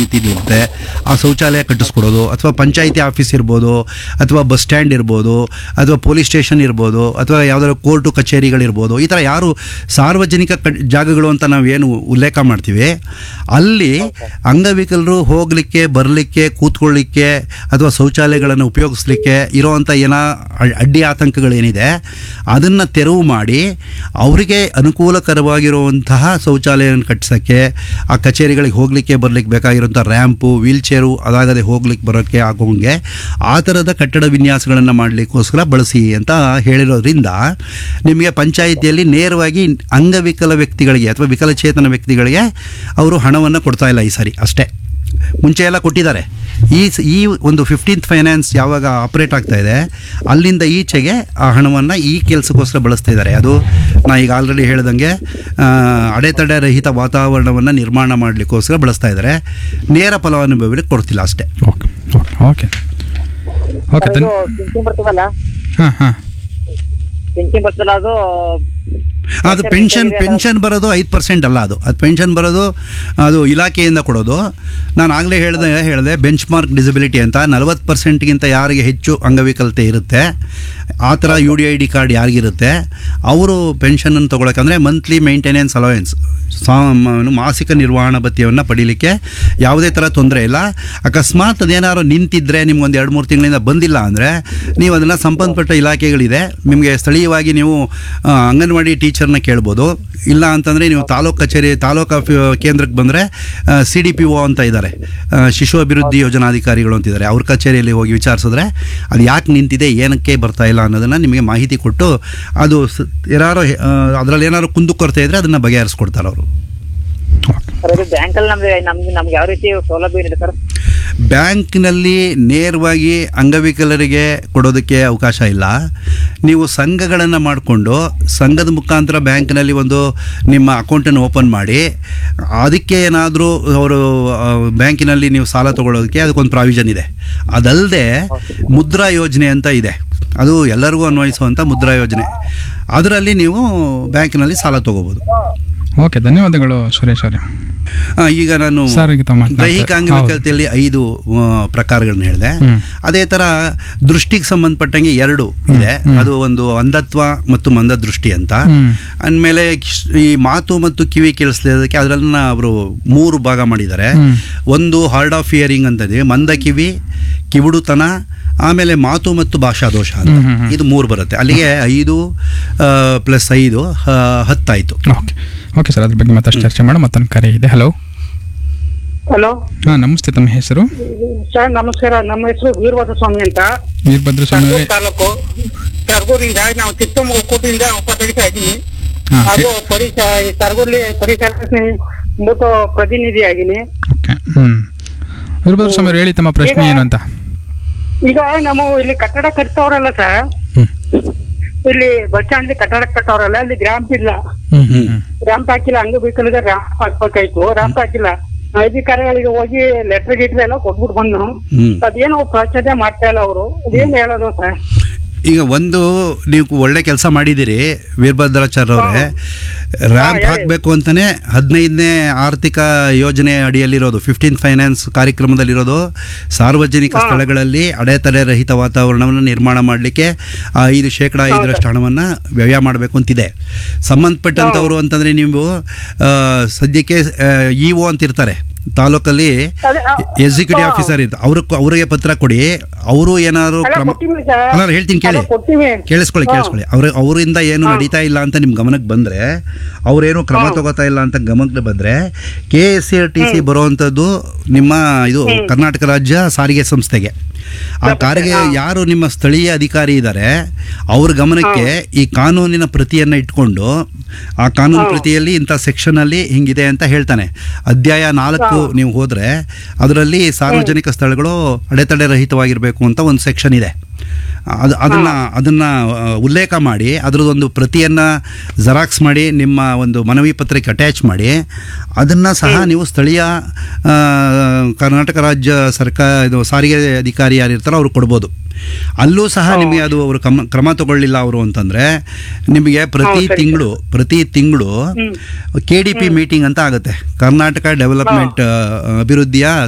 ನಿಂತಿರುತ್ತೆ ಆ ಶೌಚಾಲಯ ಕಟ್ಟಿಸ್ಕೊಡೋದು ಅಥವಾ ಪಂಚಾಯಿತಿ ಆಫೀಸ್ ಇರ್ಬೋದು ಅಥವಾ ಬಸ್ ಸ್ಟ್ಯಾಂಡ್ ಇರ್ಬೋದು ಅಥವಾ ಪೊಲೀಸ್ ಸ್ಟೇಷನ್ ಇರ್ಬೋದು ಅಥವಾ ಯಾವುದಾದ್ರು ಕೋರ್ಟು ಕಚೇರಿಗಳಿರ್ಬೋದು ಈ ಥರ ಯಾರು ಸಾರ್ವಜನಿಕ ಕ- ಜಾಗಗಳು ಅಂತ ನಾವೇನು ಉಲ್ಲೇಖ ಮಾಡ್ತೀವಿ ಅಲ್ಲಿ ಅಂಗವಿಕಲರು ಹೋಗಲಿಕ್ಕೆ ಬರಲಿಕ್ಕೆ ಕೂತ್ಕೊಳ್ಳಿಕ್ಕೆ ಅಥವಾ ಶೌಚಾಲಯಗಳನ್ನು ಉಪಯೋಗಿಸ್ಲಿಕ್ಕೆ ಇರೋವಂಥ ಏನೋ ಅಡ್- ಅಡ್ಡಿ ಆತಂಕಗಳೇನಿದೆ ಅದನ್ನು ತೆರವು ಮಾಡಿ ಅವರಿಗೆ ಅನುಕೂಲಕರವಾಗಿರುವಂತಹ ಶೌಚಾಲಯವನ್ನು ಕಟ್ಟಿಸೋಕ್ಕೆ ಆ ಕಚೇರಿಗಳಿಗೆ ಹೋಗಲಿಕ್ಕೆ ಬರಲಿಕ್ಕೆ ಬೇಕಾಗಿರುವಂಥ ರ್ಯಾಂಪು ವೀಲ್ ಚೇರು ಅದಾಗದೆ ಹೋಗ್ಲಿಕ್ಕೆ ಬರೋಕ್ಕೆ ಆಗೋಂಗೆ ಆ ಥರದ ಕಟ್ಟಡ ವಿನ್ಯಾಸಗಳನ್ನು ಮಾಡಲಿಕ್ಕೋಸ್ಕರ ಬಳಸಿ ಅಂತ ಹೇಳಿರೋದ್ರಿಂದ ನಿಮಗೆ ಪಂಚಾಯಿತಿಯಲ್ಲಿ ನೇರವಾಗಿ ಅಂಗವಿಕಲ ವ್ಯಕ್ತಿಗಳಿಗೆ ಅಥವಾ ವಿಕಲಚೇತನ ವ್ಯಕ್ತಿಗಳಿಗೆ ಅವರು ಹಣವನ್ನು ಕೊಡ್ತಾ ಇಲ್ಲ ಈ ಸರಿ ಅಷ್ಟೇ ಮುಂಚೆ ಎಲ್ಲ ಕೊಟ್ಟಿದ್ದಾರೆ ಈ ಸ- ಈ ಒಂದು ಫಿಫ್ಟೀನ್ತ್ ಫೈನಾನ್ಸ್ ಯಾವಾಗ ಆಪ್ರೇಟ್ ಆಗ್ತಾ ಇದೆ ಅಲ್ಲಿಂದ ಈಚೆಗೆ ಆ ಹಣವನ್ನು ಈ ಕೆಲಸಕ್ಕೋಸ್ಕರ ಬಳಸ್ತಾ ಇದ್ದಾರೆ ಅದು ನಾ ಈಗ ಆಲ್ರೆಡಿ ಹೇಳ್ದಂಗೆ ಆ, ಅಡೆತಡೆ ರಹಿತ ವಾತಾವರಣವನ್ನು ನಿರ್ಮಾಣ ಮಾಡಲಿಕ್ಕೋಸ್ಕರ ಬಳಸ್ತಾ ಇದ್ದಾರೆ ನೇರ ಫಲಾನುಭವಿಗಳಿಗೆ ಕೊಡ್ತಿಲ್ಲ ಅಷ್ಟೇ ಓಕೆ ಓಕೆ ಓಕೆ ಓಕೆ ಅದು ಧನ್ ಪಿಂಚಿಂಗ್ ಬರ್ತದಲ್ಲ ಹಾಂ ಹಾಂ ಪಿಂಚಿಂಗ್ ಬರ್ತದಲ್ಲ ಅದು ಅದು ಪೆನ್ಷನ್ ಪೆನ್ಷನ್ ಬರೋದು ಐದು ಪರ್ಸೆಂಟ್ ಅಲ್ಲ ಅದು ಅದು ಪೆನ್ಷನ್ ಬರೋದು ಅದು ಇಲಾಖೆಯಿಂದ ಕೊಡೋದು ನಾನು ಆಗಲೇ ಹೇಳಿದೆ ಹೇಳಿದೆ ಬೆಂಚ್ ಮಾರ್ಕ್ ಡಿಸಬಿಲಿಟಿ ಅಂತ ನಲವತ್ತು ಪರ್ಸೆಂಟ್ಗಿಂತ ಯಾರಿಗೆ ಹೆಚ್ಚು ಅಂಗವಿಕಲತೆ ಇರುತ್ತೆ ಆ ಥರ U D I D card ಯಾರಿಗಿರುತ್ತೆ ಅವರು ಪೆನ್ಷನನ್ನು ತೊಗೊಳಕಂದ್ರೆ ಮಂತ್ಲಿ ಮೇಂಟೆನೆನ್ಸ್ ಅಲವೆನ್ಸ್ ಸಾ ಮ- ಮಾಸಿಕ ನಿರ್ವಹಣಾ ಭತ್ಯವನ್ನು ಪಡೀಲಿಕ್ಕೆ ಯಾವುದೇ ಥರ ತೊಂದರೆ ಇಲ್ಲ ಅಕಸ್ಮಾತ್ ಅದೇನಾದ್ರು ನಿಂತಿದ್ರೆ ನಿಮ್ಗೊಂದು ಎರಡು ಮೂರು ತಿಂಗಳಿಂದ ಬಂದಿಲ್ಲ ಅಂದರೆ ನೀವು ಅದನ್ನು ಸಂಬಂಧಪಟ್ಟ ಇಲಾಖೆಗಳಿದೆ ನಿಮಗೆ ಸ್ಥಳೀಯವಾಗಿ ನೀವು ಆ, ಅಂಗನವಾಡಿ ಟೀಚರ್ನ ಕೇಳ್ಬೋದು ಇಲ್ಲ ಅಂತಂದರೆ ನೀವು ತಾಲೂಕು ಕಚೇರಿ ತಾಲೂಕು ಆಫಿ- ಕೇಂದ್ರಕ್ಕೆ ಬಂದರೆ ಸಿ ಡಿ ಪಿ ಒ ಅಂತ ಇದ್ದಾರೆ ಆ, ಶಿಶು ಅಭಿವೃದ್ಧಿ ಯೋಜನಾಧಿಕಾರಿಗಳು ಅಂತಿದ್ದಾರೆ ಅವ್ರ ಕಚೇರಿಯಲ್ಲಿ ಹೋಗಿ ವಿಚಾರಿಸಿದ್ರೆ ಅದು ಯಾಕೆ ನಿಂತಿದೆ ಏನಕ್ಕೆ ಬರ್ತಾ ಇಲ್ಲ ಅನ್ನೋದನ್ನು ನಿಮಗೆ ಮಾಹಿತಿ ಕೊಟ್ಟು ಅದು ಸ- ಏನಾರು ಅದರಲ್ಲಿ ಏನಾದ್ರು ಕುಂದುಕೊರತೆ ಇದ್ದರೆ ಅದನ್ನು ಬಗೆಹರಿಸ್ಕೊಡ್ತಾರೆ ಅವರು ಸರ್ ಇದು ಬ್ಯಾಂಕಲ್ಲಿ ನಮ್ಗೆ ನಮ್ಗೆ ನಮ್ಗೆ ಯಾವ ರೀತಿ ಸೌಲಭ್ಯ ಏನಿದೆ ಸರ್ ಬ್ಯಾಂಕ್ನಲ್ಲಿ ನೇರವಾಗಿ ಅಂಗವಿಕಲರಿಗೆ ಕೊಡೋದಕ್ಕೆ ಅವಕಾಶ ಇಲ್ಲ ನೀವು ಸಂಘಗಳನ್ನು ಮಾಡಿಕೊಂಡು ಸಂಘದ ಮುಖಾಂತರ ಬ್ಯಾಂಕ್ನಲ್ಲಿ ಒಂದು ನಿಮ್ಮ ಅಕೌಂಟನ್ನು ಓಪನ್ ಮಾಡಿ ಅದಕ್ಕೆ ಏನಾದರೂ ಅವರು ಆ, ಬ್ಯಾಂಕಿನಲ್ಲಿ ನೀವು ಸಾಲ ತಗೊಳ್ಳೋದಕ್ಕೆ ಅದಕ್ಕೊಂದು ಪ್ರಾವಿಷನ್ ಇದೆ ಅದಲ್ಲದೆ ಮುದ್ರಾ ಯೋಜನೆ ಅಂತ ಇದೆ ಅದು ಎಲ್ಲರಿಗೂ ಅನ್ವಯಿಸುವಂಥ ಮುದ್ರಾ ಯೋಜನೆ ಅದರಲ್ಲಿ ನೀವು ಬ್ಯಾಂಕಿನಲ್ಲಿ ಸಾಲ ತಗೋಬೋದು ಓಕೆ ಧನ್ಯವಾದಗಳು ಸುರೇಶ್ ಅವರೇ ಆ, ಈಗ ನಾನು ಸರ್, ಈಗ ತಮ್ಮ ಮಾತನಾಡ್ತಾ- ದೈಹಿಕ ಅಂಗವಿಕಲತೆಯಲ್ಲಿ ಐದು ಆ, ಪ್ರಕಾರಗಳನ್ನ ಹೇಳಿದೆ ಹ್ಮ್. ಅದೇ ತರ ದೃಷ್ಟಿಗೆ ಸಂಬಂಧಪಟ್ಟಂಗೆ ಎರಡು ಇದೆ ಅದು ಒಂದು ಅಂಧತ್ವ ಮತ್ತು ಮಂದ ದೃಷ್ಟಿ ಅಂತ ಹ್ಮ್. ಅಂದಮೇಲೆ ಈ ಮಾತು ಮತ್ತು ಕಿವಿ ಕೇಳಿಸ್ಲಿದ್ದಕ್ಕೆ ಅದರನ್ನ ಅವರು ಮೂರು ಭಾಗ ಮಾಡಿದ್ದಾರೆ ಹ್ಮ್. ಒಂದು ಹಾರ್ಡ್ ಆಫ್ ಹಿಯರಿಂಗ್ ಅಂತ ಇದೆ ಮಂದ ಕಿವಿ ಕಿವುಡುತನ ಆಮೇಲೆ ಮಾತು ಮತ್ತು ಭಾಷಾ ದೋಷ ಅಂತ ಹ್ಮ್, ಹ್ಮ್, ಹ್ಮ್. ಇದು ಮೂರು ಬರುತ್ತೆ ಅಲ್ಲಿಗೆ ಐದು ಪ್ಲಸ್ ಐದು ಹ- ಹತ್ತಾಯ್ತು ಓಕೆ ಓಕೆ ಸರ್ ಅದ್ರ ಬಗ್ಗೆ ಮತ್ತಷ್ಟು ಚರ್ಚೆ ಮಾಡೋ ಮತ್ತೊಂದು ಕರೆ ಇದೆ ಹಲೋ ಹಲೋ ಹಾಂ ನಮಸ್ತೆ ತಮ್ಮ ಹೆಸರು ಸರ್ ನಮಸ್ಕಾರ ನಮ್ಮ ಹೆಸರು ವೀರಭದ್ರ ಸ್ವಾಮಿ ಅಂತ ವೀರಭದ್ರ ಸ್ವಾಮಿ ಅವರೇ ಕರ್ಗೂರ್ ತಾಲೂಕು ಕರ್ಗೂರಿಂದ ನಾವು ಚಿತ್ತಮ್ಮ ಒಕ್ಕೂಟದಿಂದ ಉಪತಡಿತಾ ಇದ್ದೀನಿ ಹಾಂ ಹಾಗೂ ಪರಿಸ ಕರ್ಗೂರ್ಲಿ ಪರಿಸರ ಮೂತ ಪ್ರತಿನಿಧಿ ಆಗಿನಿ ಓಕೆ ಹ್ಞೂ ವೀರಭದ್ರ ಸ್ವಾಮಿ ಅವ್ರು ಹೇಳಿ ತಮ್ಮ ಪ್ರಶ್ನೆ ಏನು ಅಂತ ಈಗ ನಾವು ಇಲ್ಲಿ ಕಟ್ಟಡ ಕಟ್ತವ್ರಲ್ಲ ಸರ್ ಹ್ಞೂ ಇಲ್ಲಿ ಬಸ್ ಸ್ಟ್ಯಾಂಡ್ ಕಟ್ಟಡ ಕಟ್ಟವ್ರಲ್ಲ ಅಲ್ಲಿ ರ್ಯಾಂಪ್ ಇಲ್ಲ ಹ್ಞೂ ಹ್ಞೂ ರ್ಯಾಂಪ್ ಹಾಕಿಲ್ಲ ಅಂಗವಿಕಲಿಗೆ ರ್ಯಾಂಪ್ ಹಾಕ್ಬೇಕಾಯ್ತು ರ್ಯಾಂಪ್ ಹಾಕಿಲ್ಲ ಅಧಿಕಾರಿಗಳಿಗೆ ಹೋಗಿ ಲೆಟರ್ ಗಿಟ್ರ್ ಎಲ್ಲ ಕೊಟ್ಬಿಟ್ಟು ಬಂದು ಹ್ಮ್ ಅದೇನು ಪ್ರಚನೆ ಮಾಡ್ತಾ ಇಲ್ಲ ಅವರು ಅದೇನು ಹೇಳೋದು ಸರ್ ಈಗ ಒಂದು ನೀವು ಒಳ್ಳೆ ಕೆಲಸ ಮಾಡಿದ್ದೀರಿ ವೀರಭದ್ರಾಚಾರ್ಯ ಅವರೇ ರ್ಯಾಂಪ್ ಹಾಕಬೇಕು ಅಂತಾನೆ ಹದಿನೈದನೇ ಆರ್ಥಿಕ ಯೋಜನೆ ಅಡಿಯಲ್ಲಿರೋದು ಫಿಫ್ಟೀನ್ ಫೈನಾನ್ಸ್ ಕಾರ್ಯಕ್ರಮದಲ್ಲಿರೋದು ಸಾರ್ವಜನಿಕ ಸ್ಥಳಗಳಲ್ಲಿ ಅಡೆತಡೆ ರಹಿತ ವಾತಾವರಣವನ್ನು ನಿರ್ಮಾಣ ಮಾಡಲಿಕ್ಕೆ ಆ ಐದು ಶೇಕಡ ಐದರಷ್ಟು ಹಣವನ್ನು ವ್ಯಯ ಮಾಡಬೇಕು ಅಂತಿದೆ ಸಂಬಂಧಪಟ್ಟಂಥವ್ರು ಅಂತಂದರೆ ನೀವು ಆ, ಸದ್ಯಕ್ಕೆ ಇ ಒ ಅಂತ ಇರ್ತಾರೆ ತಾಲೂಕಲ್ಲಿ ಅದೇ, ಆ, ಎಕ್ಸಿಕ್ಯೂಟಿವ್ ಹಾ. ಆಫೀಸರ್ ಇರ್ತಾರೆ ಅವ್ರ ಅವರಿಗೆ ಪತ್ರ ಕೊಡಿ ಅವರು ಏನಾದ್ರು ಅಲ್ಲ, ಕ್ರಮ ಕೊಟ್ಟಿವಿ ಸರ್. ಅಲ್ಲ ನಾನು ಹೇಳ್ತೀನಿ ಕೇಳಿ ಅಲ್ಲ, ಕೊಟ್ಟಿವಿ. ಕೇಳಿಸ್ಕೊಳ್ಳಿ ಹಾ. ಕೇಳಿಸ್ಕೊಳ್ಳಿ ಅವ್ರ ಅವರಿಂದ ಏನು ನಡೀತಾ ಇಲ್ಲ ಅಂತ ನಿಮ್ಮ ಗಮನಕ್ಕೆ ಬಂದರೆ ಅವ್ರೇನು ಕ್ರಮ ತಗೋತಾ ಇಲ್ಲ ಅಂತ ಗಮನಕ್ಕೆ ಬಂದರೆ K S C R T C ಬರುವಂಥದ್ದು ನಿಮ್ಮ ಇದು ಕರ್ನಾಟಕ ರಾಜ್ಯ ಸಾರಿಗೆ ಸಂಸ್ಥೆಗೆ ಆ ಕಾರಿಗೆ ಯಾರು ನಿಮ್ಮ ಸ್ಥಳೀಯ ಅಧಿಕಾರಿ ಇದ್ದಾರೆ ಅವ್ರ ಗಮನಕ್ಕೆ ಈ ಕಾನೂನಿನ ಪ್ರತಿಯನ್ನು ಇಟ್ಕೊಂಡು ಆ ಕಾನೂನು ಪ್ರತಿಯಲ್ಲಿ ಇಂಥ ಸೆಕ್ಷನಲ್ಲಿ ಹಿಂಗಿದೆ ಅಂತ ಹೇಳ್ತಾನೆ ಅಧ್ಯಾಯ ನಾಲ್ಕು ನೀವು ಹೋದರೆ ಅದರಲ್ಲಿ ಸಾರ್ವಜನಿಕ ಸ್ಥಳಗಳು ಅಡೆತಡೆ ರಹಿತವಾಗಿರಬೇಕು ಅಂತ ಒಂದು ಸೆಕ್ಷನ್ ಇದೆ ಅದು ಅದನ್ನು ಅದನ್ನು ಉಲ್ಲೇಖ ಮಾಡಿ ಅದರದೊಂದು ಪ್ರತಿಯನ್ನು ಜೆರಾಕ್ಸ್ ಮಾಡಿ ನಿಮ್ಮ ಒಂದು ಮನವಿ ಪತ್ರಕ್ಕೆ ಅಟ್ಯಾಚ್ ಮಾಡಿ ಅದನ್ನು ಸಹ ನೀವು ಸ್ಥಳೀಯ ಆ, ಕರ್ನಾಟಕ ರಾಜ್ಯ ಸರ್ಕಾರ ಇದು ಸಾರಿಗೆ ಅಧಿಕಾರಿ ಯಾರಿರ್ತಾರೋ ಅವ್ರು ಕೊಡ್ಬೋದು ಅಲ್ಲೂ ಸಹ ನಿಮಗೆ ಅದು ಅವರು ಕ್ರಮ ಕ್ರಮ ತಗೊಳ್ಳಿಲ್ಲ ಅವರು ಅಂತಂದರೆ ನಿಮಗೆ ಪ್ರತಿ ತಿಂಗಳು ಪ್ರತಿ ತಿಂಗಳು ಕೆ ಡಿ ಪಿ ಮೀಟಿಂಗ್ ಅಂತ ಆಗುತ್ತೆ ಕರ್ನಾಟಕ ಡೆವಲಪ್ಮೆಂಟ್ ಅಭಿವೃದ್ಧಿಯ